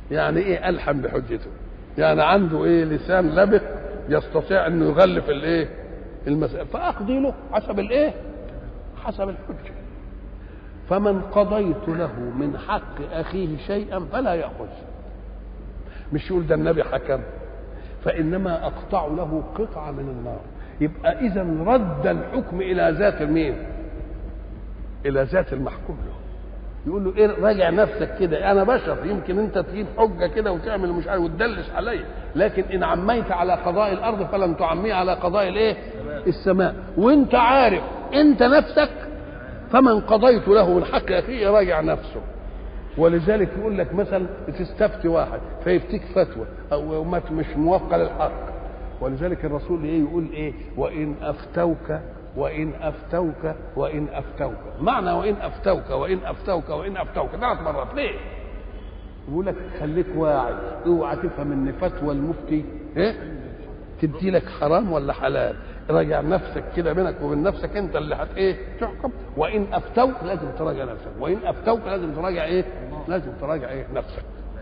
يعني ايه الحم بحجته يعني عنده ايه لسان لبق يستطيع انه يغلف الايه المسألة فاقضي له حسب الايه حسب الحجه فمن قضيت له من حق اخيه شيئا فلا ياخذ مش يقول ده النبي حكم فانما اقطع له قطعه من النار يبقى اذا رد الحكم الى ذات المين الى ذات المحكوم له يقول له ايه راجع نفسك كده انا بشر يمكن انت تجيب حجه كده وتعمل مش عارف وتدلس عليا لكن ان عميت على قضاء الارض فلن تعمي على قضاء الايه السماء وانت عارف انت نفسك فمن قضيت له من حق اخيه راجع نفسه ولذلك يقول لك مثلا تستفتي واحد فيفتيك فتوى او مش موافقه للحق ولذلك الرسول ايه يقول ايه وان افتوك وان افتوك وان افتوك معنى وان افتوك وان افتوك وان افتوك ثلاث مرات ليه يقول لك خليك واعي اوعى تفهم ان فتوى المفتي ايه تدي لك حرام ولا حلال راجع نفسك كده بينك وبين نفسك انت اللي هت ايه تحكم وان افتوك لازم تراجع نفسك وان افتوك لازم تراجع ايه لازم تراجع ايه نفسك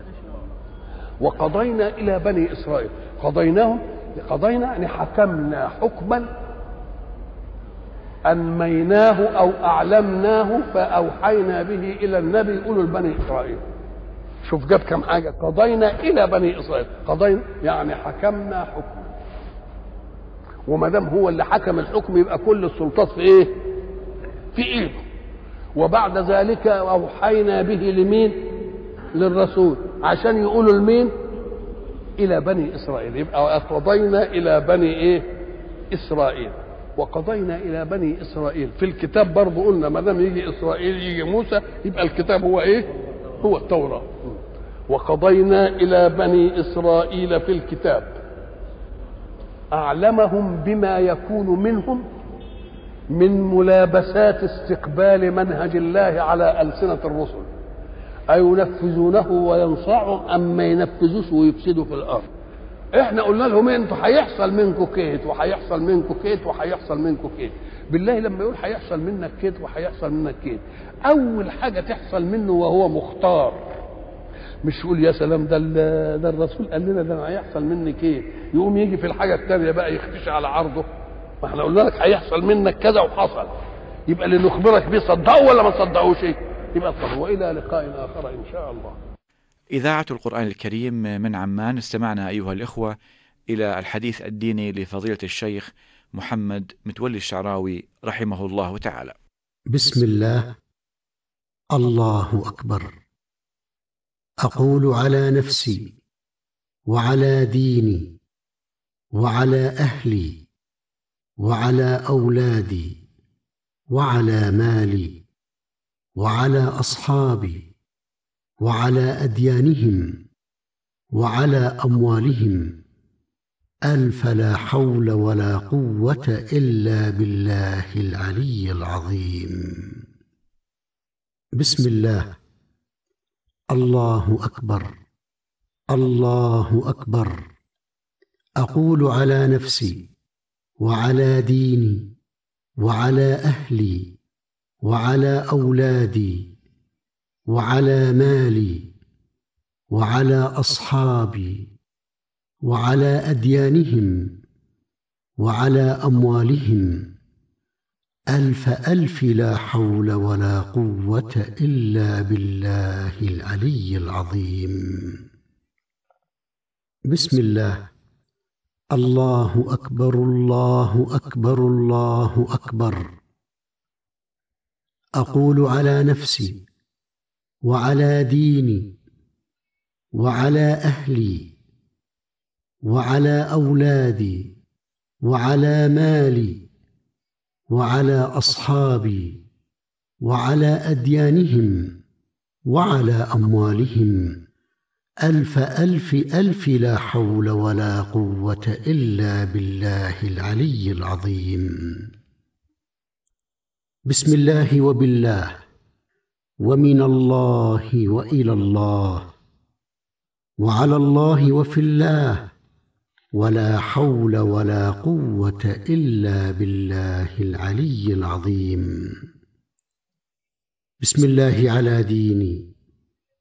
وقضينا الى بني اسرائيل قضيناهم قضينا يعني حكمنا حكما أنميناه أو أعلمناه فأوحينا به إلى النبي يقولوا لبني إسرائيل شوف جاب كم حاجة قضينا إلى بني إسرائيل قضينا يعني حكمنا حكما وما دام هو اللي حكم الحكم يبقى كل السلطات في إيه؟ في إيده وبعد ذلك أوحينا به لمين؟ للرسول عشان يقولوا لمين؟ إلى بني إسرائيل يبقى قضينا إلى بني إيه؟ إسرائيل وقضينا الى بني اسرائيل في الكتاب برضه قلنا ما دام يجي اسرائيل يجي موسى يبقى الكتاب هو ايه؟ هو التوراه وقضينا الى بني اسرائيل في الكتاب اعلمهم بما يكون منهم من ملابسات استقبال منهج الله على السنه الرسل اينفذونه وينصعهم ام ما ينفذوش ويفسدوا في الارض احنا قلنا لهم انتوا هيحصل منكم كيت وهيحصل منكم كيت وهيحصل منكم كيت بالله لما يقول هيحصل منك كيت وهيحصل منك كيت اول حاجه تحصل منه وهو مختار مش يقول يا سلام ده ده الرسول قال لنا ده هيحصل مني كيت يقوم يجي في الحاجه الثانيه بقى يختشي على عرضه ما احنا قلنا لك هيحصل منك كذا وحصل يبقى اللي نخبرك بيه صدقوا ولا ما تصدقوش يبقى طب والى لقاء اخر ان شاء الله إذاعة القرآن الكريم من عمان استمعنا أيها الإخوة إلى الحديث الديني لفضيلة الشيخ محمد متولي الشعراوي رحمه الله تعالى. بسم الله الله أكبر. أقول على نفسي وعلى ديني وعلى أهلي وعلى أولادي وعلى مالي وعلى أصحابي وعلى اديانهم وعلى اموالهم الف لا حول ولا قوه الا بالله العلي العظيم بسم الله الله اكبر الله اكبر اقول على نفسي وعلى ديني وعلى اهلي وعلى اولادي وعلى مالي وعلى اصحابي وعلى اديانهم وعلى اموالهم الف الف لا حول ولا قوه الا بالله العلي العظيم بسم الله الله اكبر الله اكبر الله اكبر اقول على نفسي وعلى ديني وعلى اهلي وعلى اولادي وعلى مالي وعلى اصحابي وعلى اديانهم وعلى اموالهم الف الف الف لا حول ولا قوه الا بالله العلي العظيم بسم الله وبالله ومن الله والى الله وعلى الله وفي الله ولا حول ولا قوه الا بالله العلي العظيم بسم الله على ديني